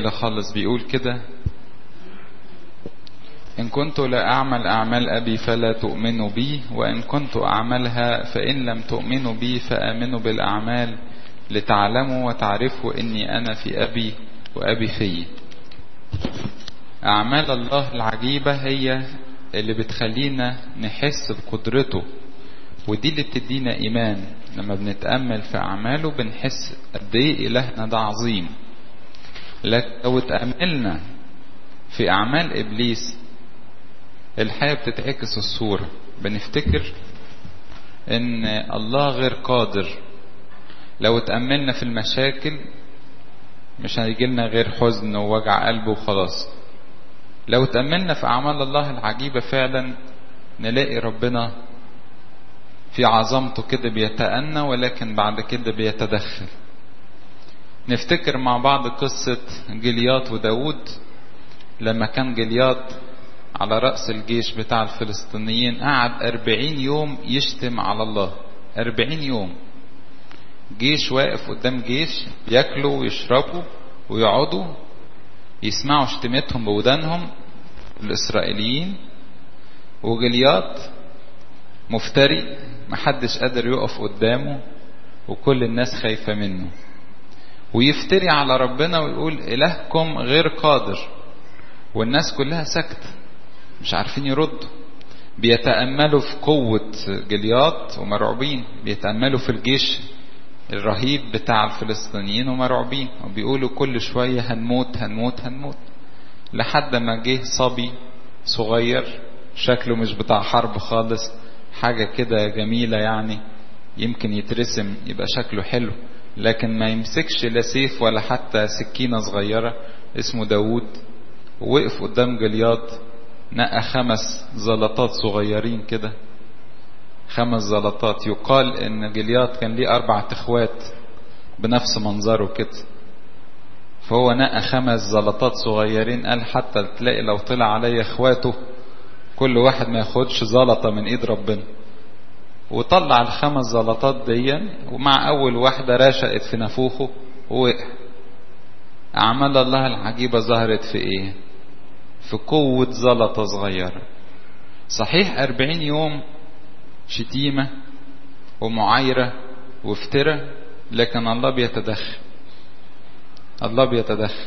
جميلة خالص بيقول كده إن كنت لا أعمل أعمال أبي فلا تؤمنوا بي وإن كنت أعملها فإن لم تؤمنوا بي فآمنوا بالأعمال لتعلموا وتعرفوا إني أنا في أبي وأبي في أعمال الله العجيبة هي اللي بتخلينا نحس بقدرته ودي اللي بتدينا إيمان لما بنتأمل في أعماله بنحس قد إيه إلهنا ده عظيم لكن لو اتأملنا في أعمال إبليس الحياة بتتعكس الصورة بنفتكر إن الله غير قادر لو اتأملنا في المشاكل مش هيجيلنا غير حزن ووجع قلب وخلاص لو اتأملنا في أعمال الله العجيبة فعلا نلاقي ربنا في عظمته كده بيتأنى ولكن بعد كده بيتدخل نفتكر مع بعض قصة جليات وداود لما كان جليات على رأس الجيش بتاع الفلسطينيين قعد أربعين يوم يشتم على الله أربعين يوم جيش واقف قدام جيش ياكلوا ويشربوا ويقعدوا يسمعوا شتمتهم بودانهم الإسرائيليين وجليات مفتري محدش قادر يقف قدامه وكل الناس خايفة منه ويفتري على ربنا ويقول إلهكم غير قادر والناس كلها ساكتة مش عارفين يردوا بيتأملوا في قوة جليات ومرعوبين بيتأملوا في الجيش الرهيب بتاع الفلسطينيين ومرعوبين وبيقولوا كل شوية هنموت هنموت هنموت لحد ما جه صبي صغير شكله مش بتاع حرب خالص حاجة كده جميلة يعني يمكن يترسم يبقى شكله حلو لكن ما يمسكش لا سيف ولا حتى سكينة صغيرة اسمه داود ووقف قدام جلياط نقى خمس زلطات صغيرين كده خمس زلطات يقال ان جلياط كان ليه اربع اخوات بنفس منظره كده فهو نقى خمس زلطات صغيرين قال حتى تلاقي لو طلع علي اخواته كل واحد ما ياخدش زلطة من ايد ربنا وطلع الخمس زلطات دي ومع اول واحدة رشقت في نافوخه ووقع اعمال الله العجيبة ظهرت في ايه في قوة زلطة صغيرة صحيح أربعين يوم شتيمة ومعايرة وافتراء لكن الله بيتدخل الله بيتدخل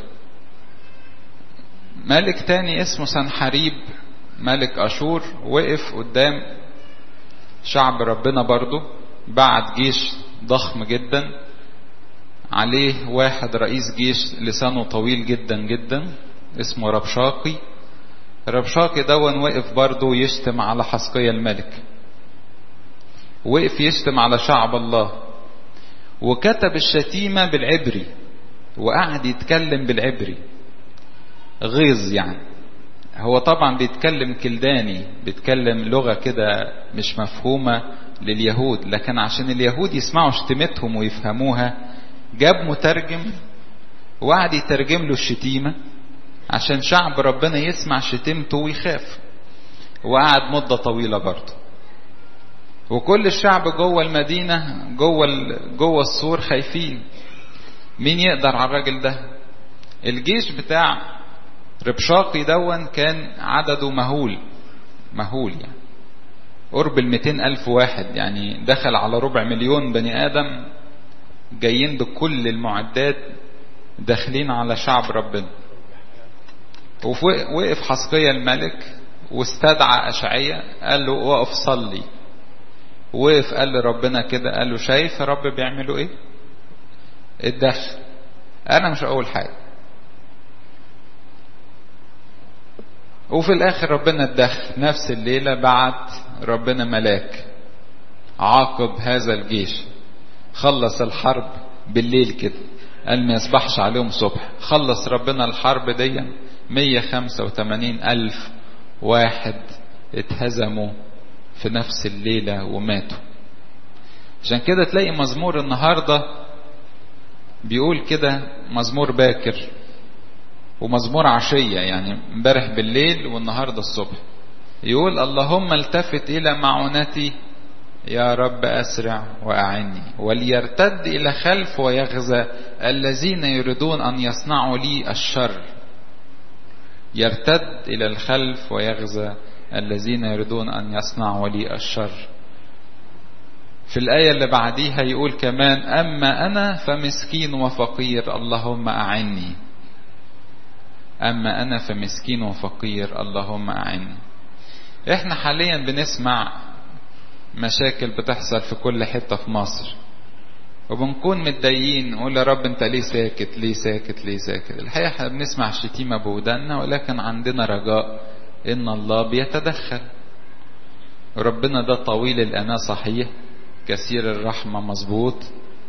ملك تاني اسمه سنحريب ملك أشور وقف قدام شعب ربنا برضه بعت جيش ضخم جدا عليه واحد رئيس جيش لسانه طويل جدا جدا اسمه ربشاقي ربشاقي دون وقف برضه يشتم على حسقية الملك وقف يشتم على شعب الله وكتب الشتيمة بالعبري وقعد يتكلم بالعبري غيظ يعني هو طبعا بيتكلم كلداني بيتكلم لغة كده مش مفهومة لليهود لكن عشان اليهود يسمعوا شتمتهم ويفهموها جاب مترجم وقعد يترجم له الشتيمة عشان شعب ربنا يسمع شتيمته ويخاف وقعد مدة طويلة برضه وكل الشعب جوه المدينة جوه جوه السور خايفين مين يقدر على الراجل ده الجيش بتاع ربشاقي دون كان عدده مهول مهول يعني قرب الميتين ألف واحد يعني دخل على ربع مليون بني آدم جايين بكل المعدات داخلين على شعب ربنا ووقف حسقية الملك واستدعى أشعية قال له وقف صلي وقف قال لربنا كده قال له شايف يا رب بيعملوا ايه اتدخل انا مش اول حاجه وفي الاخر ربنا اتدخل نفس الليله بعت ربنا ملاك عاقب هذا الجيش خلص الحرب بالليل كده قال ما يصبحش عليهم صبح خلص ربنا الحرب دي 185 ألف واحد اتهزموا في نفس الليلة وماتوا عشان كده تلاقي مزمور النهاردة بيقول كده مزمور باكر ومزمور عشية يعني امبارح بالليل والنهاردة الصبح يقول اللهم التفت إلى معونتي يا رب أسرع وأعني وليرتد إلى خلف ويغزى الذين يريدون أن يصنعوا لي الشر يرتد إلى الخلف ويغزى الذين يريدون أن يصنعوا لي الشر في الآية اللي بعديها يقول كمان أما أنا فمسكين وفقير اللهم أعني أما أنا فمسكين وفقير اللهم أعني إحنا حاليا بنسمع مشاكل بتحصل في كل حتة في مصر وبنكون متضايقين نقول يا رب انت ليه ساكت ليه ساكت ليه ساكت الحقيقة احنا بنسمع الشتيمة بودنا ولكن عندنا رجاء ان الله بيتدخل ربنا ده طويل الأناة صحيح كثير الرحمة مظبوط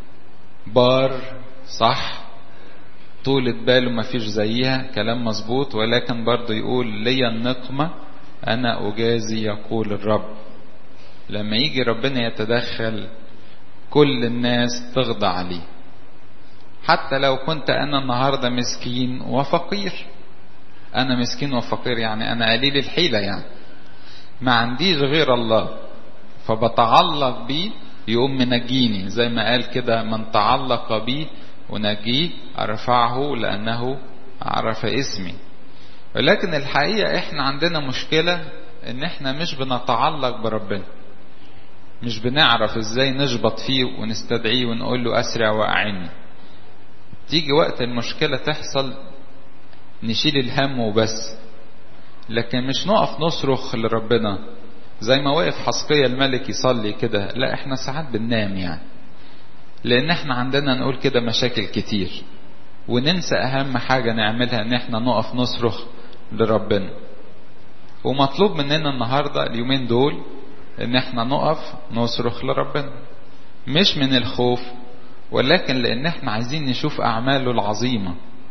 بار صح طولة باله ما فيش زيها كلام مظبوط ولكن برضه يقول لي النقمة أنا أجازي يقول الرب لما يجي ربنا يتدخل كل الناس تخضع ليه حتى لو كنت أنا النهاردة مسكين وفقير أنا مسكين وفقير يعني أنا قليل الحيلة يعني ما عنديش غير الله فبتعلق بيه يقوم منجيني زي ما قال كده من تعلق بي ونجيه أرفعه لأنه عرف اسمي ولكن الحقيقة احنا عندنا مشكلة ان احنا مش بنتعلق بربنا مش بنعرف ازاي نشبط فيه ونستدعيه ونقول له اسرع واعني تيجي وقت المشكلة تحصل نشيل الهم وبس لكن مش نقف نصرخ لربنا زي ما وقف حسقية الملك يصلي كده لا احنا ساعات بننام يعني لان احنا عندنا نقول كده مشاكل كتير وننسى اهم حاجة نعملها ان احنا نقف نصرخ لربنا ومطلوب مننا النهاردة اليومين دول ان احنا نقف نصرخ لربنا مش من الخوف ولكن لان احنا عايزين نشوف اعماله العظيمة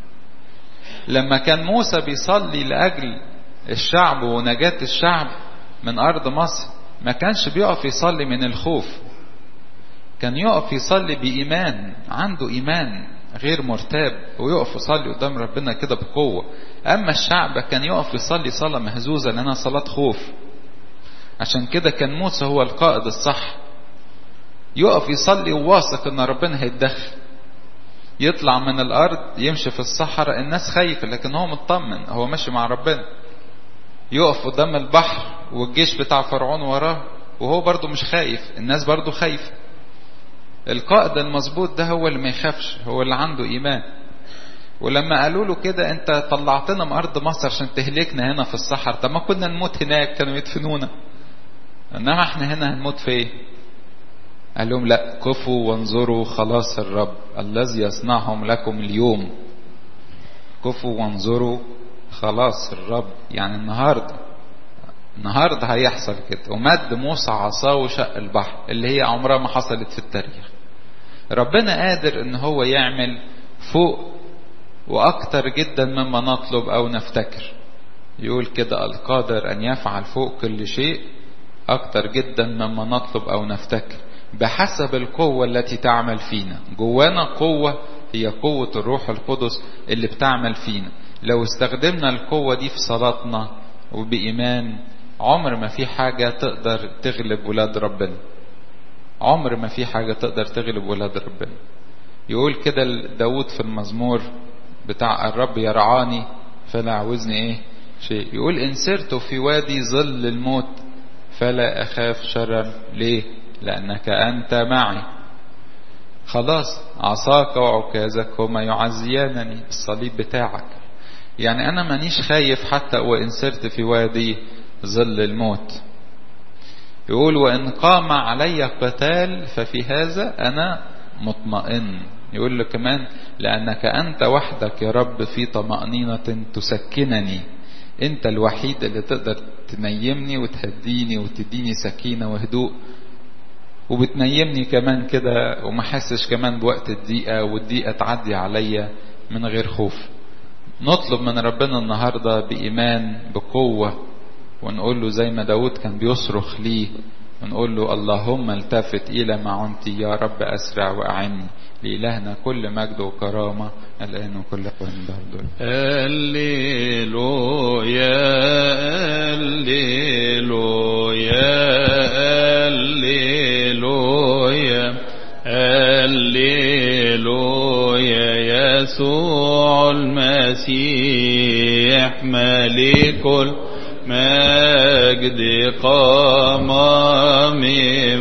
لما كان موسى بيصلي لاجل الشعب ونجاة الشعب من ارض مصر ما كانش بيقف يصلي من الخوف كان يقف يصلي بإيمان عنده إيمان غير مرتاب ويقف يصلي قدام ربنا كده بقوة أما الشعب كان يقف يصلي صلاة مهزوزة لأنها صلاة خوف عشان كده كان موسى هو القائد الصح يقف يصلي وواثق ان ربنا هيتدخل يطلع من الارض يمشي في الصحراء الناس خايفة لكن هو مطمن هو ماشي مع ربنا يقف قدام البحر والجيش بتاع فرعون وراه وهو برضه مش خايف الناس برضه خايفة القائد المظبوط ده هو اللي ما يخافش هو اللي عنده ايمان ولما قالوا له كده انت طلعتنا من ارض مصر عشان تهلكنا هنا في الصحراء طب ما كنا نموت هناك كانوا يدفنونا انما احنا هنا هنموت في ايه قال لهم لا كفوا وانظروا خلاص الرب الذي يصنعهم لكم اليوم كفوا وانظروا خلاص الرب يعني النهارده النهارده هيحصل كده ومد موسى عصاه وشق البحر اللي هي عمرها ما حصلت في التاريخ ربنا قادر ان هو يعمل فوق واكتر جدا مما نطلب او نفتكر يقول كده القادر ان يفعل فوق كل شيء اكتر جدا مما نطلب او نفتكر بحسب القوة التي تعمل فينا جوانا قوة هي قوة الروح القدس اللي بتعمل فينا لو استخدمنا القوة دي في صلاتنا وبإيمان عمر ما في حاجة تقدر تغلب ولاد ربنا عمر ما في حاجة تقدر تغلب ولاد ربنا يقول كده داود في المزمور بتاع الرب يرعاني فلا عوزني ايه شيء يقول ان سرت في وادي ظل الموت فلا اخاف شرا ليه لانك انت معي خلاص عصاك وعكازك هما يعزيانني الصليب بتاعك يعني انا مانيش خايف حتى وان سرت في وادي ظل الموت يقول وإن قام علي قتال ففي هذا أنا مطمئن يقول له كمان لأنك أنت وحدك يا رب في طمأنينة تسكنني أنت الوحيد اللي تقدر تنيمني وتهديني وتديني سكينة وهدوء وبتنيمني كمان كده وما حسش كمان بوقت الضيقة والضيقة تعدي عليا من غير خوف نطلب من ربنا النهاردة بإيمان بقوة ونقول له زي ما داود كان بيصرخ ليه ونقول له اللهم التفت إلى معونتي يا رب أسرع وأعني لإلهنا كل مجد وكرامة الآن وكل وين برضو هللويا هللويا هللويا المسيح ملك المجد قام من